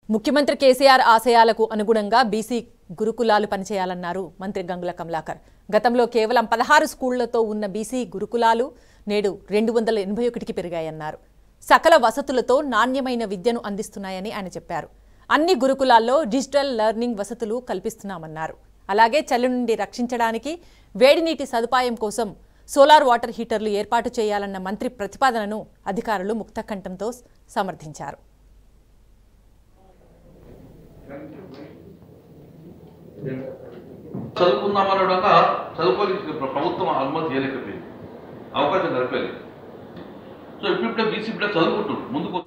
ముఖ్యమంత్రి కేసీఆర్ ఆశయాలకు అనుగుణంగా బీసీ గురుకులాలు పనిచేయాలన్నారు మంత్రి గంగుల కమలాకర్ గతంలో కేవలం పదహారు స్కూళ్లతో ఉన్న బీసీ గురుకులాలు నేడు రెండు వందల ఎనభై ఒకటికి పెరిగాయన్నారు సకల వసతులతో నాణ్యమైన విద్యను అందిస్తున్నాయని ఆయన చెప్పారు అన్ని గురుకులాల్లో డిజిటల్ లెర్నింగ్ వసతులు కల్పిస్తున్నామన్నారు అలాగే చలి నుండి రక్షించడానికి వేడినీటి సదుపాయం కోసం సోలార్ వాటర్ హీటర్లు ఏర్పాటు చేయాలన్న మంత్రి ప్రతిపాదనను అధికారులు ముక్తకంఠంతో సమర్థించారు చదువుకుందామనగా చదువుకోని ప్రభుత్వం అనుమతి చేయలేకపోయింది అవకాశం దొరకలేదు సో ఇప్పుడిప్పుడే బీసీ బిడ్డ చదువుకుంటున్నాడు ముందుకు